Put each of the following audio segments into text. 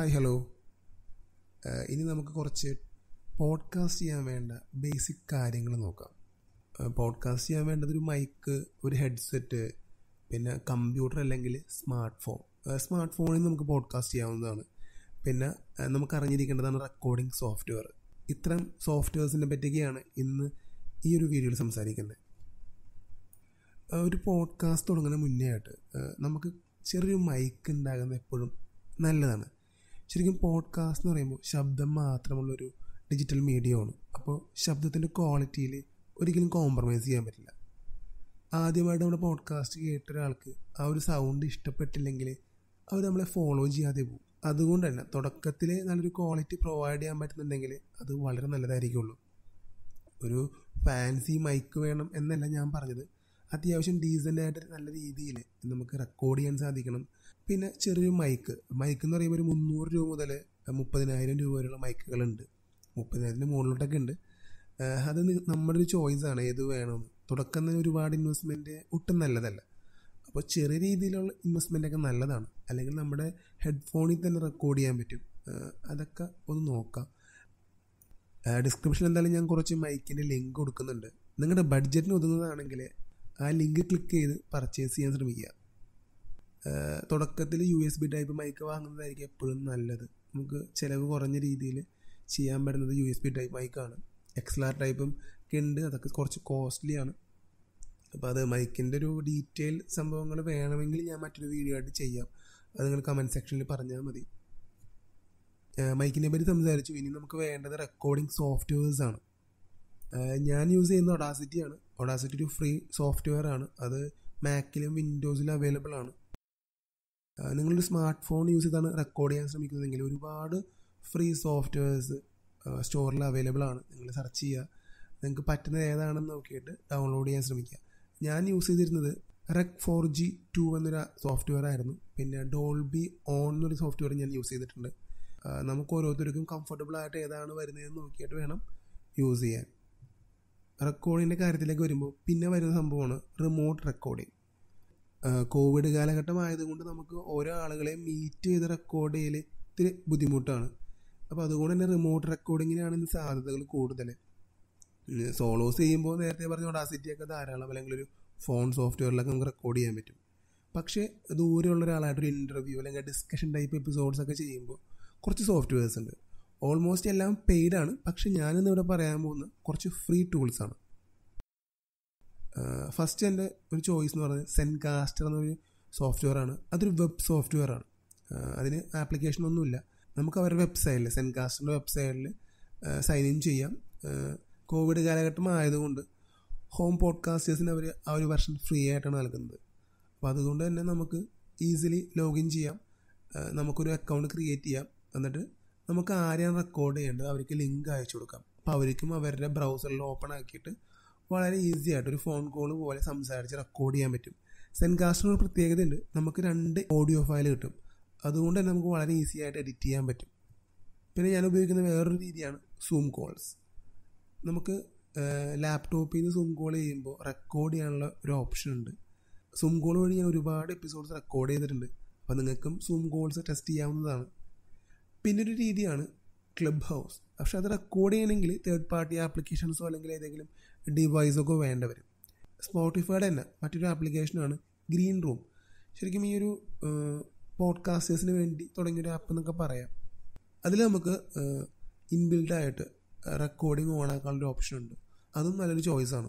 hi hello ഏഹ് ഇനി നമുക്ക് കുറച്ച് പോഡ്കാസ്റ്റ് ചെയ്യാൻ വേണ്ട ബേസിക് കാര്യങ്ങൾ നോക്കാം പോഡ്കാസ്റ്റ് ചെയ്യാൻ വേണ്ടത് ഒരു മൈക്ക് ഒരു ഹെഡ്സെറ്റ് പിന്നെ കമ്പ്യൂട്ടർ അല്ലെങ്കിൽ സ്മാർട്ട് ഫോൺ സ്മാർട്ട് ഫോണിൽ നമുക്ക് പോഡ്കാസ്റ്റ് ചെയ്യാവുന്നതാണ് പിന്നെ ഏഹ് നമുക്ക് അറിഞ്ഞിരിക്കേണ്ടതാണ് റെക്കോർഡിംഗ് സോഫ്റ്റ്വെയർ ഇത്തരം സോഫ്റ്റ്വെയർസിനെ പറ്റിയൊക്കെയാണ് ഇന്ന് ഈ ഒരു വീഡിയോയിൽ സംസാരിക്കുന്നത് ഏഹ് ഒരു പോഡ്കാസ്റ്റ് തുടങ്ങുന്ന മുന്നേ ആയിട്ട് ഏഹ് നമുക്ക് ചെറിയൊരു മൈക്ക് ഉണ്ടാകുന്നത് എപ്പോഴും നല്ലതാണ് ശരിക്കും പോഡ്കാസ്റ്റ് എന്ന് പറയുമ്പോൾ ശബ്ദം മാത്രമുള്ളൊരു ഡിജിറ്റൽ മീഡിയമാണ് അപ്പോൾ ശബ്ദത്തിൻ്റെ ക്വാളിറ്റിയിൽ ഒരിക്കലും കോംപ്രമൈസ് ചെയ്യാൻ പറ്റില്ല ആദ്യമായിട്ട് നമ്മുടെ പോഡ്കാസ്റ്റ് കേട്ട ഒരാൾക്ക് ആ ഒരു സൗണ്ട് ഇഷ്ടപ്പെട്ടില്ലെങ്കിൽ അവർ നമ്മളെ ഫോളോ ചെയ്യാതെ പോകും അതുകൊണ്ട് തന്നെ തുടക്കത്തിൽ നല്ലൊരു ക്വാളിറ്റി പ്രൊവൈഡ് ചെയ്യാൻ പറ്റുന്നുണ്ടെങ്കിൽ അത് വളരെ നല്ലതായിരിക്കുള്ളൂ ഒരു ഫാൻസി മൈക്ക് വേണം എന്നല്ല ഞാൻ പറഞ്ഞത് അത്യാവശ്യം ഡീസൻ്റ് ആയിട്ട് നല്ല രീതിയിൽ നമുക്ക് റെക്കോർഡ് ചെയ്യാൻ സാധിക്കണം പിന്നെ ചെറിയൊരു മൈക്ക് മൈക്ക് എന്ന് പറയുമ്പോൾ ഒരു മുന്നൂറ് രൂപ മുതൽ മുപ്പതിനായിരം രൂപ വരെയുള്ള മൈക്കുകളുണ്ട് മുപ്പതിനായിരത്തിന് മുകളിലോട്ടൊക്കെ ഉണ്ട് ആഹ് അത് നി- നമ്മുടെ ഒരു ചോയ്സാണ് ഏത് വേണമെന്ന് തുടക്കം തന്നെ ഒരുപാട് ഇൻവെസ്റ്റ്മെൻറ്റ് ഒട്ടും നല്ലതല്ല അപ്പോൾ ചെറിയ രീതിയിലുള്ള ഇൻവെസ്റ്റ്മെൻ്റ് ഒക്കെ നല്ലതാണ് അല്ലെങ്കിൽ നമ്മുടെ ഹെഡ്ഫോണിൽ തന്നെ റെക്കോർഡ് ചെയ്യാൻ പറ്റും ആഹ് അതൊക്കെ ഒന്ന് നോക്കാം ഡിസ്ക്രിപ്ഷനിൽ എന്തായാലും ഞാൻ കുറച്ച് മൈക്കിൻ്റെ ലിങ്ക് കൊടുക്കുന്നുണ്ട് നിങ്ങളുടെ ബഡ്ജറ്റിന് ഒതുങ്ങുന്നതാണെങ്കിൽ ആ ലിങ്ക് ക്ലിക്ക് ചെയ്ത് പർച്ചേസ് ചെയ്യാൻ ശ്രമിക്കുക തുടക്കത്തിൽ U S B type mic വാങ്ങുന്നതായിരിക്കും എപ്പോഴും നല്ലത് നമുക്ക് ചിലവ് കുറഞ്ഞ രീതിയിൽ ചെയ്യാൻ പറ്റുന്നത് യു എസ് ബി ടൈപ്പ് മൈക്കാണ് എക്സ്ലാർ ടൈപ്പും ഒക്കെ ഉണ്ട് അതൊക്കെ കുറച്ച് കോസ്റ്റ്ലി ആണ് അപ്പോൾ അത് മൈക്കിൻ്റെ ഒരു ഡീറ്റെയിൽ സംഭവങ്ങൾ വേണമെങ്കിൽ ഞാൻ മറ്റൊരു വീഡിയോ ആയിട്ട് ചെയ്യാം അത് നിങ്ങൾ കമൻറ്റ് സെക്ഷനിൽ പറഞ്ഞാൽ മതി മൈക്കിനെ പറ്റി സംസാരിച്ചു ഇനി നമുക്ക് വേണ്ടത് റെക്കോർഡിംഗ് സോഫ്റ്റ്വെയർസ് ആണ് ഏഹ് ഞാൻ യൂസ് ചെയ്യുന്ന ഒഡാസിറ്റി ആണ് ഒഡാസിറ്റി ഒരു ഫ്രീ സോഫ്റ്റ്വെയർ ആണ് അത് മാക്കിലും വിൻഡോസിലും അവൈലബിൾ ആണ് ഏഹ് നിങ്ങളൊരു സ്മാർട്ട് ഫോൺ യൂസ് ചെയ്താണ് റെക്കോർഡ് ചെയ്യാൻ ശ്രമിക്കുന്നതെങ്കിൽ ഒരുപാട് ഫ്രീ സോഫ്റ്റ്വെയർസ് സ്റ്റോറിൽ അവൈലബിൾ ആണ് നിങ്ങൾ സെർച്ച് ചെയ്യുക നിങ്ങൾക്ക് പറ്റുന്നത് ഏതാണെന്ന് നോക്കിയിട്ട് ഡൗൺലോഡ് ചെയ്യാൻ ശ്രമിക്കുക ഞാൻ യൂസ് ചെയ്തിരുന്നത് റെക് ഫോർ ജി ടു എന്നൊരു സോഫ്റ്റ്വെയർ ആയിരുന്നു പിന്നെ ഡോൾബി ഓൺ എന്നൊരു സോഫ്റ്റ്വെയർ ഞാൻ യൂസ് ചെയ്തിട്ടുണ്ട് ആഹ് നമുക്ക് ഓരോരുത്തർക്കും കംഫർട്ടബിൾ ആയിട്ട് ഏതാണ് വരുന്നതെന്ന് നോക്കിയിട്ട് വേണം യൂസ് ചെയ്യാൻ റെക്കോർഡിങ്ങിൻ്റെ കാര്യത്തിലേക്ക് വരുമ്പോൾ പിന്നെ വരുന്ന സംഭവമാണ് റിമോട്ട് റെക്കോർഡിങ് കോവിഡ് കാലഘട്ടം ആയതുകൊണ്ട് നമുക്ക് ഓരോ ആളുകളെ മീറ്റ് ചെയ്ത് റെക്കോർഡ് ചെയ്യൽ ഇത്തിരി ബുദ്ധിമുട്ടാണ് അപ്പോൾ അതുകൊണ്ട് തന്നെ റിമോട്ട് റെക്കോർഡിങ്ങിനാണ് ഇന്ന് സാധ്യതകൾ കൂടുതൽ സോളോസ് ചെയ്യുമ്പോൾ നേരത്തെ പറഞ്ഞ ഒഡാസിറ്റി ഒക്കെ ധാരാളം അല്ലെങ്കിൽ ഒരു ഫോൺ സോഫ്റ്റ്വെയറിലൊക്കെ നമുക്ക് റെക്കോർഡ് ചെയ്യാൻ പറ്റും പക്ഷേ ദൂരെയുള്ള ഒരാളായിട്ട് ഒരു ഇൻ്റർവ്യൂ അല്ലെങ്കിൽ ഡിസ്കഷൻ ടൈപ്പ് എപ്പിസോഡ്സ് ഒക്കെ ചെയ്യുമ്പോൾ കുറച്ച് സോഫ്റ്റ്വെയർസ് ഉണ്ട് ഓൾമോസ്റ്റ് എല്ലാം പെയ്ഡ് ആണ് പക്ഷെ ഞാനിന്ന് ഇവിടെ പറയാൻ പോകുന്ന കുറച്ച് ഫ്രീ ടൂൾസ് ആണ് ഫസ്റ്റ് എൻ്റെ ഒരു ചോയ്സ് എന്ന് പറയുന്നത് സെൻകാസ്റ്റർ എന്നൊരു സോഫ്റ്റ്വെയർ ആണ് അതൊരു വെബ് സോഫ്റ്റ്വെയർ ആണ് ആഹ് അതിന് ആപ്ലിക്കേഷൻ ഒന്നുമില്ല നമുക്ക് അവരുടെ വെബ്സൈറ്റിൽ സെൻകാസ്റ്ററിൻ്റെ വെബ്സൈറ്റിൽ സൈൻ ഇൻ ചെയ്യാം ആഹ് കോവിഡ് കാലഘട്ടം ആയതുകൊണ്ട് ഹോം പോഡ്കാസ്റ്റേഴ്സിന് അവർ ആ ഒരു വെർഷൻ ഫ്രീ ആയിട്ടാണ് നൽകുന്നത് അപ്പോൾ അതുകൊണ്ട് തന്നെ നമുക്ക് ഈസിലി ലോഗിൻ ചെയ്യാം ആഹ് നമുക്കൊരു അക്കൗണ്ട് ക്രിയേറ്റ് ചെയ്യാം എന്നിട്ട് നമുക്ക് ആരെയാണ് റെക്കോർഡ് ചെയ്യേണ്ടത് അവർക്ക് ലിങ്ക് അയച്ചു കൊടുക്കാം അപ്പോൾ അവർക്കും അവരുടെ ബ്രൗസറിൽ ഓപ്പൺ ആക്കിയിട്ട് വളരെ ഈസി ആയിട്ട് ഒരു ഫോൺ കോൾ പോലെ സംസാരിച്ച് റെക്കോർഡ് ചെയ്യാൻ പറ്റും സെൻകാസ്റ്റിന് ഒരു പ്രത്യേകതയുണ്ട് നമുക്ക് രണ്ട് ഓഡിയോ ഫയൽ കിട്ടും അതുകൊണ്ട് തന്നെ നമുക്ക് വളരെ ഈസി ആയിട്ട് എഡിറ്റ് ചെയ്യാൻ പറ്റും പിന്നെ ഞാൻ ഉപയോഗിക്കുന്ന വേറൊരു രീതിയാണ് സൂം കോൾസ് നമുക്ക് ലാപ്ടോപ്പിൽ നിന്ന് സൂം കോൾ ചെയ്യുമ്പോൾ റെക്കോർഡ് ചെയ്യാനുള്ള ഒരു ഓപ്ഷൻ ഉണ്ട് സൂം കോൾ വഴി ഞാൻ ഒരുപാട് എപ്പിസോഡ്സ് റെക്കോർഡ് ചെയ്തിട്ടുണ്ട് അപ്പോൾ നിങ്ങൾക്കും സൂം കോൾസ് ടെസ്റ്റ് ചെയ്യാവുന്നതാണ് പിന്നെ ഒരു രീതിയാണ് ക്ലബ് ഹൗസ് പക്ഷെ അത് റെക്കോർഡ് ചെയ്യണമെങ്കിൽ തേർഡ് പാർട്ടി ആപ്ലിക്കേഷൻസോ അല്ലെങ്കിൽ ഏതെങ്കിലും ഡിവൈസൊക്കെ വേണ്ട വരും സ്പോട്ടിഫൈഡ് തന്നെ മറ്റൊരു ആപ്ലിക്കേഷനാണ് ഗ്രീൻ റൂം ശരിക്കും ഈ ഒരു പോഡ്കാസ്റ്റേഴ്സിന് വേണ്ടി തുടങ്ങിയൊരു ആപ്പ് എന്നൊക്കെ പറയാം അതിൽ നമുക്ക് ഇൻബിൽഡ് ആയിട്ട് റെക്കോർഡിംഗ് ഓൺ ആക്കാനുള്ള ഓപ്ഷൻ ഉണ്ട് അതും നല്ലൊരു ചോയ്സാണ്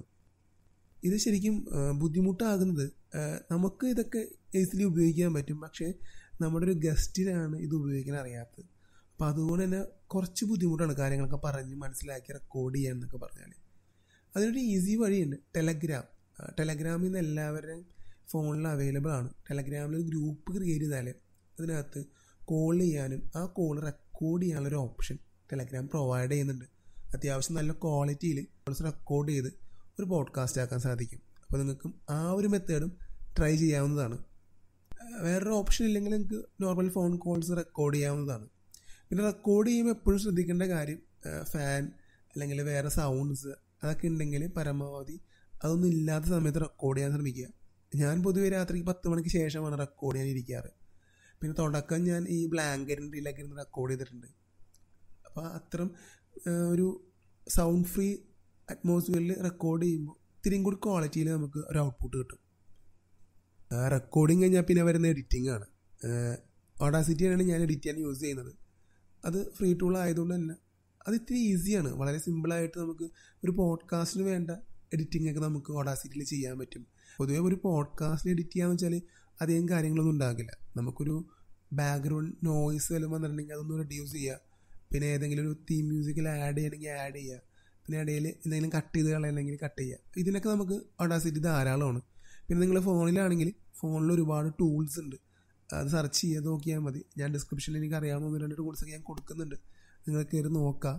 ഇത് ശരിക്കും ആ, ബുദ്ധിമുട്ടാകുന്നത് ആ, നമുക്ക് ഇതൊക്കെ ഈസിലി ഉപയോഗിക്കാൻ പറ്റും പക്ഷേ നമ്മുടെ ഒരു ഗസ്റ്റിനാണ് ഇത് ഉപയോഗിക്കാൻ അറിയാത്തത് അപ്പോൾ അതുകൊണ്ട് തന്നെ കുറച്ച് ബുദ്ധിമുട്ടാണ് കാര്യങ്ങളൊക്കെ പറഞ്ഞ് മനസ്സിലാക്കി റെക്കോർഡ് ചെയ്യാൻ എന്നൊക്കെ പറഞ്ഞാൽ അതിനൊരു ഈസി വഴിയുണ്ട് ടെലഗ്രാം ആ, ടെലഗ്രാമിൽ നിന്ന് എല്ലാവരുടെയും ഫോണിൽ അവൈലബിൾ ആണ് ടെലഗ്രാമിൽ ഒരു ഗ്രൂപ്പ് ക്രിയേറ്റ് ചെയ്താൽ അതിനകത്ത് കോൾ ചെയ്യാനും ആ കോൾ റെക്കോർഡ് ചെയ്യാനുള്ളൊരു ഓപ്ഷൻ ടെലഗ്രാം പ്രൊവൈഡ് ചെയ്യുന്നുണ്ട് അത്യാവശ്യം നല്ല ക്വാളിറ്റിയിൽ റെക്കോർഡ് ചെയ്ത് ഒരു പോഡ്കാസ്റ്റ് ആക്കാൻ സാധിക്കും അപ്പോൾ നിങ്ങൾക്കും ആ ഒരു മെത്തേഡും ട്രൈ ചെയ്യാവുന്നതാണ് ആ, വേറൊരു ഓപ്ഷൻ ഇല്ലെങ്കിൽ നിങ്ങൾക്ക് നോർമൽ ഫോൺ കോൾസ് റെക്കോർഡ് ചെയ്യാവുന്നതാണ് പിന്നെ റെക്കോർഡ് ചെയ്യുമ്പോൾ എപ്പോഴും ശ്രദ്ധിക്കേണ്ട കാര്യം ഫാൻ അല്ലെങ്കിൽ വേറെ സൗണ്ട്സ് അതൊക്കെ ഉണ്ടെങ്കിൽ പരമാവധി അതൊന്നും ഇല്ലാത്ത സമയത്ത് റെക്കോർഡ് ചെയ്യാൻ ശ്രമിക്കുക ഞാൻ പൊതുവെ രാത്രി പത്ത് മണിക്ക് ശേഷമാണ് റെക്കോർഡ് ചെയ്യാൻ ഇരിക്കാറ് പിന്നെ തുടക്കം ഞാൻ ഈ ബ്ലാങ്കറ്റിൻ്റെ ഇതിലൊക്കെ ഇരുന്ന് റെക്കോർഡ് ചെയ്തിട്ടുണ്ട് അപ്പോൾ അത്തരം ഒരു സൗണ്ട് ഫ്രീ അറ്റ്മോസ്ഫിയറിൽ റെക്കോർഡ് ചെയ്യുമ്പോൾ ഇത്തിരിയും കൂടി ക്വാളിറ്റിയിൽ നമുക്ക് ഒരു ഔട്ട്പുട്ട് കിട്ടും റെക്കോർഡിങ് കഴിഞ്ഞാൽ പിന്നെ വരുന്ന എഡിറ്റിംഗ് ആണ് ഓഡാസിറ്റിയാണ് ഞാൻ എഡിറ്റ് ചെയ്യാൻ യൂസ് ചെയ്യുന്നത് അത് ഫ്രീ ടൂൾ ആയതുകൊണ്ട് തന്നെ അത് ഇത്തിരി ഈസിയാണ് വളരെ സിമ്പിളായിട്ട് നമുക്ക് ഒരു പോഡ്കാസ്റ്റിന് വേണ്ട എഡിറ്റിംഗ് ഒക്കെ നമുക്ക് ഓഡാസിറ്റിയിൽ ചെയ്യാൻ പറ്റും പൊതുവേ ഒരു പോഡ്കാസ്റ്റിൽ എഡിറ്റ് ചെയ്യാന്ന് വെച്ചാൽ അധികം കാര്യങ്ങളൊന്നും ഉണ്ടാകില്ല നമുക്കൊരു ബാക്ക്ഗ്രൗണ്ട് നോയ്സ് വല്ലതും വന്നിട്ടുണ്ടെങ്കിൽ അതൊന്ന് റെഡ്യൂസ് ചെയ്യുക പിന്നെ ഏതെങ്കിലും ഒരു തീം മ്യൂസിക്കിൽ ആഡ് ചെയ്യണമെങ്കിൽ ആഡ് ചെയ്യുക പിന്നെ ഇടയിൽ എന്തെങ്കിലും കട്ട് ചെയ്ത് കളയണമെങ്കിൽ കട്ട് ചെയ്യുക ഇതിനൊക്കെ നമുക്ക് ഓഡാസിറ്റി ധാരാളമാണ് പിന്നെ നിങ്ങൾ ഫോണിലാണെങ്കിൽ ഫോണിൽ ഒരുപാട് ടൂൾസ് ഉണ്ട് അത് സെർച്ച് ചെയ്ത് നോക്കിയാൽ മതി ഞാൻ ഡിസ്ക്രിപ്ഷനിൽ എനിക്ക് അറിയാവുന്ന ഒന്ന് രണ്ട് ടൂൾസൊക്കെ ഞാൻ കൊടുക്കുന്നുണ്ട് നിങ്ങൾ കയറി നോക്കാം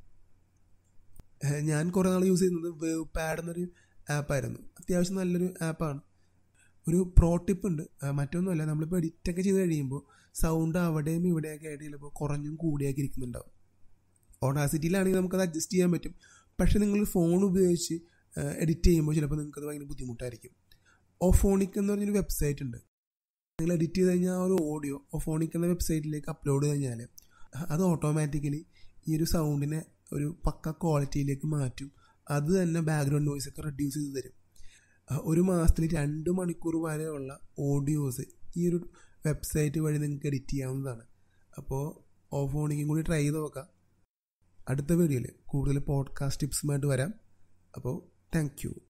ഞാൻ കുറേ നാൾ യൂസ് ചെയ്യുന്നത് വേവ് പാഡ് എന്നൊരു ആപ്പായിരുന്നു അത്യാവശ്യം നല്ലൊരു ആപ്പാണ് ഒരു പ്രോ ടിപ്പ് ഉണ്ട് മറ്റൊന്നുമല്ല നമ്മളിപ്പോൾ എഡിറ്റൊക്കെ ചെയ്ത് കഴിയുമ്പോൾ സൗണ്ട് അവിടെയും ഇവിടെയൊക്കെ ആയിട്ട് ചിലപ്പോൾ കുറഞ്ഞും കൂടിയൊക്കെ ഇരിക്കുന്നുണ്ടാവും ഓഡാസിറ്റിയിലാണെങ്കിൽ നമുക്കത് അഡ്ജസ്റ്റ് ചെയ്യാൻ പറ്റും പക്ഷേ നിങ്ങൾ ഫോൺ ഉപയോഗിച്ച് എഡിറ്റ് ചെയ്യുമ്പോൾ ചിലപ്പോൾ നിങ്ങൾക്കത് ഭയങ്കര ബുദ്ധിമുട്ടായിരിക്കും ഓഫോണിക് എന്ന് പറഞ്ഞൊരു വെബ്സൈറ്റ് ഉണ്ട് നിങ്ങൾ എഡിറ്റ് ചെയ്ത് കഴിഞ്ഞാൽ ആ ഒരു ഓഡിയോ ഓഫോണിക് എന്ന വെബ്സൈറ്റിലേക്ക് അപ്ലോഡ് ചെയ്ത് കഴിഞ്ഞാൽ അത് ഓട്ടോമാറ്റിക്കലി ഈ ഒരു സൗണ്ടിനെ ഒരു പക്ക ക്വാളിറ്റിയിലേക്ക് മാറ്റും അത് തന്നെ ബാക്ക്ഗ്രൗണ്ട് നോയ്സ് ഒക്കെ റെഡ്യൂസ് ചെയ്ത് തരും ഒരു മാസത്തിൽ രണ്ട് മണിക്കൂർ വരെയുള്ള ഓഡിയോസ് ഈ ഒരു വെബ്സൈറ്റ് വഴി നിങ്ങൾക്ക് എഡിറ്റ് ചെയ്യാവുന്നതാണ് അപ്പോൾ ഓഫോണിക്കും കൂടി ട്രൈ ചെയ്ത് നോക്കാം അടുത്ത വീഡിയോയിൽ കൂടുതൽ പോഡ്കാസ്റ്റ് ടിപ്സുമായിട്ട് വരാം അപ്പോൾ താങ്ക്